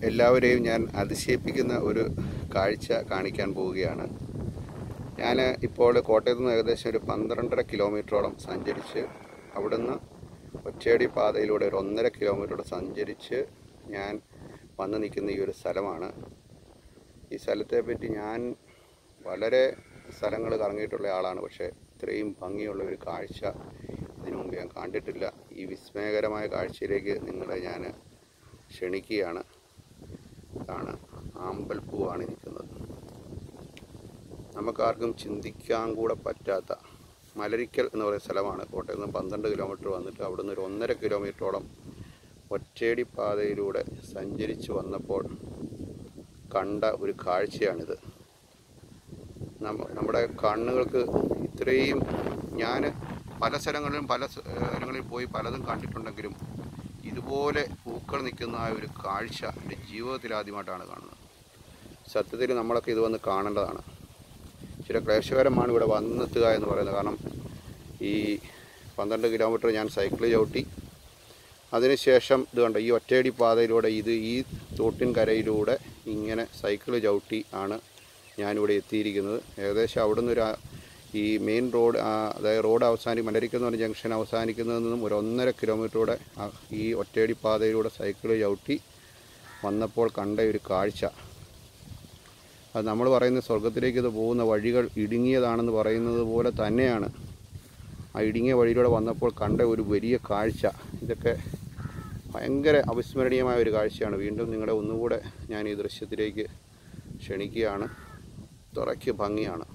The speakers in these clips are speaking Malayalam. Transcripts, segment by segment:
എല്ലാവരെയും ഞാൻ അതിശയിപ്പിക്കുന്ന ഒരു കാഴ്ച കാണിക്കാൻ പോവുകയാണ് ഞാൻ ഇപ്പോൾ കോട്ടയത്ത് നിന്ന് ഏകദേശം ഒരു പന്ത്രണ്ടര കിലോമീറ്ററോളം സഞ്ചരിച്ച് അവിടുന്ന് ഒറ്റയടി പാതയിലൂടെ ഒരു ഒന്നര കിലോമീറ്ററോടെ സഞ്ചരിച്ച് ഞാൻ വന്ന് നിൽക്കുന്ന ഈ ഒരു സ്ഥലമാണ് ഈ സ്ഥലത്തെ പറ്റി ഞാൻ വളരെ സ്ഥലങ്ങൾ കറങ്ങിയിട്ടുള്ള ആളാണ് പക്ഷേ ഇത്രയും ഭംഗിയുള്ള ഒരു കാഴ്ച ഇതിനു മുമ്പ് ഞാൻ കണ്ടിട്ടില്ല ഈ വിസ്മയകരമായ കാഴ്ചയിലേക്ക് നിങ്ങളെ ഞാൻ ക്ഷണിക്കുകയാണ് ഇതാണ് ആമ്പൽപ്പൂവാണ് നിൽക്കുന്നത് നമുക്കാർക്കും ചിന്തിക്കാൻ കൂടെ പറ്റാത്ത മലരിക്കൽ എന്ന് പറയുന്ന സ്ഥലമാണ് കോട്ടയത്ത് നിന്ന് പന്ത്രണ്ട് കിലോമീറ്റർ വന്നിട്ട് അവിടുന്ന് ഒരു ഒന്നര കിലോമീറ്ററോളം ഒറ്റയടി പാതയിലൂടെ സഞ്ചരിച്ച് വന്നപ്പോൾ കണ്ട ഒരു കാഴ്ചയാണിത് നമ്മ നമ്മുടെ കണ്ണുകൾക്ക് ഇത്രയും ഞാൻ പല സ്ഥലങ്ങളിലും പല സ്ഥലങ്ങളിൽ പോയി പലതും കണ്ടിട്ടുണ്ടെങ്കിലും ഇതുപോലെ പൂക്കൾ നിൽക്കുന്ന ആ ഒരു കാഴ്ച എൻ്റെ ജീവിതത്തിൽ ആദ്യമായിട്ടാണ് കാണുന്നത് സത്യത്തിൽ നമ്മളൊക്കെ ഇത് വന്ന് കാണേണ്ടതാണ് ചില ക്ലേശകരമാണ് ഇവിടെ വന്നെത്തുക എന്ന് പറയുന്നത് കാരണം ഈ പന്ത്രണ്ട് കിലോമീറ്റർ ഞാൻ സൈക്കിൾ ചവിട്ടി അതിനുശേഷം ഇത് കണ്ടോ ഈ ഒറ്റയടി പാതയിലൂടെ ഇത് ഈ തോട്ടിൻ കരയിലൂടെ ഇങ്ങനെ സൈക്കിൾ ചവിട്ടി ആണ് ഞാനിവിടെ എത്തിയിരിക്കുന്നത് ഏകദേശം അവിടുന്ന് ഒരു ആ- ഈ മെയിൻ റോഡ് ആ, അതായത് റോഡ് അവസാനി മലരിക്കുന്ന പറഞ്ഞ ജംഗ്ഷൻ അവസാനിക്കുന്നതിൽ നിന്നും ഒരു ഒന്നര കിലോമീറ്ററൂടെ ആ ഈ ഒറ്റയടി പാതയിലൂടെ സൈക്കിൾ ചവിട്ടി വന്നപ്പോൾ കണ്ട ഒരു കാഴ്ച അത് നമ്മൾ പറയുന്ന സ്വർഗത്തിലേക്ക് ഇത് പോകുന്ന വഴികൾ ഇടുങ്ങിയതാണെന്ന് പറയുന്നത് പോലെ തന്നെയാണ് ആ ഇടുങ്ങിയ വഴിയിലൂടെ വന്നപ്പോൾ കണ്ട ഒരു വലിയ കാഴ്ച ഇതൊക്കെ ഭയങ്കര അവിസ്മരണീയമായ ഒരു കാഴ്ചയാണ് വീണ്ടും നിങ്ങളെ ഒന്നുകൂടെ ഞാൻ ഈ ദൃശ്യത്തിലേക്ക് ക്ഷണിക്കുകയാണ് തുറയ്ക്ക് ഭംഗിയാണ്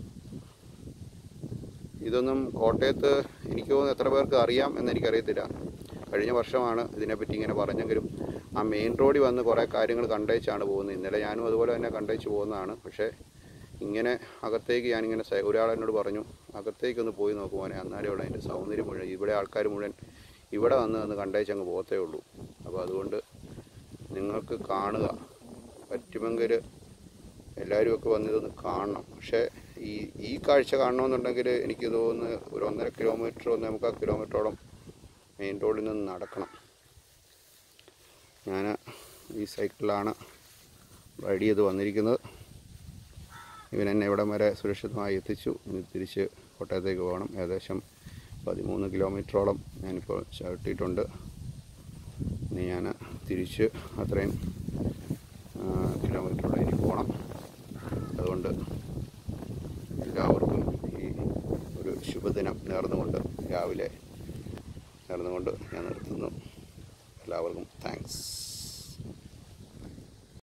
ഇതൊന്നും കോട്ടയത്ത് എനിക്ക് തോന്നുന്നു എത്ര പേർക്ക് അറിയാം എന്നെനിക്കറിയത്തില്ല കഴിഞ്ഞ വർഷമാണ് ഇതിനെപ്പറ്റി ഇങ്ങനെ പറഞ്ഞെങ്കിലും ആ മെയിൻ റോഡിൽ വന്ന് കുറേ കാര്യങ്ങൾ കണ്ടേച്ചാണ് പോകുന്നത് ഇന്നലെ ഞാനും അതുപോലെ തന്നെ കണ്ടേച്ച് പോകുന്നതാണ് പക്ഷേ ഇങ്ങനെ അകത്തേക്ക് ഞാനിങ്ങനെ സൈ- ഒരാൾ എന്നോട് പറഞ്ഞു അകത്തേക്കൊന്ന് പോയി നോക്കുവാനെ എന്നാലേ ഉള്ളൂ അതിൻ്റെ സൗന്ദര്യം മുഴുവൻ ഇവിടെ ആൾക്കാർ മുഴുവൻ ഇവിടെ വന്ന് വന്ന് കണ്ടേച്ച് അങ്ങ് പോകത്തേ ഉള്ളൂ അപ്പോൾ അതുകൊണ്ട് നിങ്ങൾക്ക് കാണുക പറ്റുമെങ്കിൽ എല്ലാവരും ഒക്കെ വന്ന് ഇതൊന്ന് കാണണം പക്ഷേ ഈ ഈ കാഴ്ച കാണണമെന്നുണ്ടെങ്കിൽ എനിക്ക് തോന്നുന്നു ഒരു ഒന്നര കിലോമീറ്റർ ഒന്നേ മുക്കാൽ കിലോമീറ്ററോളം മെയിൻ റോഡിൽ നിന്ന് നടക്കണം ഞാൻ ഈ സൈക്കിളിലാണ് റൈഡ് ചെയ്ത് വന്നിരിക്കുന്നത് ഇവൻ എന്നെ ഇവിടം വരെ സുരക്ഷിതമായി എത്തിച്ചു ഇനി തിരിച്ച് കോട്ടയത്തേക്ക് പോകണം ഏകദേശം പതിമൂന്ന് കിലോമീറ്ററോളം ഞാനിപ്പോൾ ചവിട്ടിയിട്ടുണ്ട് ഇനി ഞാൻ തിരിച്ച് അത്രയും കിലോമീറ്ററോടെ ഇനി പോകണം അതുകൊണ്ട് എല്ലാവർക്കും ഈ ഒരു ശുഭദിനം നേർന്നുകൊണ്ട് രാവിലെ നേർന്നുകൊണ്ട് ഞാൻ നിർത്തുന്നു എല്ലാവർക്കും താങ്ക്സ്